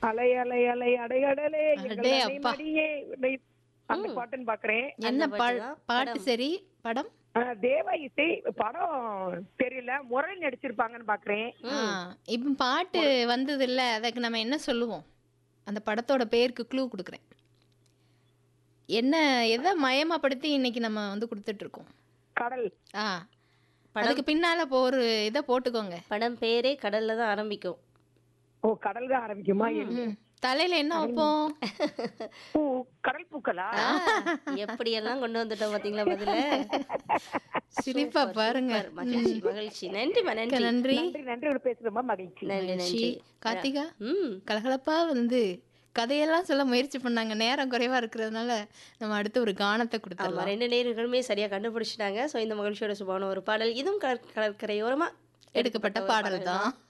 அலை அலை அலை அடையடலே எங்கள் அடே அலை அப்பா. மடியே உன்னை- அந்த பாட்டுன்னு பாக்குறேன் என்ன அந்த பா- பாட்டுதான் பாட்டு சரி படம் ஆ, தேவ இசை படம் தெரியல முரளி நடிச்சிருப்பாங்கன்னு பாக்குறேன் ஆ, இப்ப பாட்டு வந்தது இல்ல அதுக்கு நம்ம என்ன சொல்லுவோம் அந்த படத்தோட பேருக்கு க்ளூ கொடுக்குறேன் என்ன எதை மயமாப்படுத்தி இன்னைக்கு நம்ம வந்து கொடுத்துட்டு இருக்கோம் கடல் ஆ அதுக்கு பின்னால இப்போ ஒரு இதை போட்டுக்கோங்க படம் பேரே கடல்ல தான் ஆரம்பிக்கும் ஓ கடல் தான் ஆரம்பிக்குமா ம். தலையில என்ன வைப்போம் பூ கடல் பூக்களா எப்படியெல்லாம் கொண்டு வந்துட்டோம் பாத்தீங்களா பதில சிரிப்பா பாருங்க மகிழ்ச்சி மகிழ்ச்சி நன்றிமா நன்றி நன்றி நன்றி நன்றி ஒரு பேசுறோமா மகிழ்ச்சி நன்றி மகிழ்ச்சி. நன்றி கார்த்திகா ம் கலகலப்பா வந்து கதையெல்லாம் சொல்ல முயற்சி பண்ணாங்க நேரம் குறைவா இருக்கிறதுனால நம்ம அடுத்து ஒரு கானத்தை ஆமா கொடுத்துடலாம் ரெண்டு நேர்களுமே சரியா கண்டுபிடிச்சிட்டாங்க சோ இந்த மகிழ்ச்சியோட சுபான ஒரு பாடல் இதுவும் கடற்- கடற்கரையோரமா எடுக்கப்பட்ட பாடல் தான்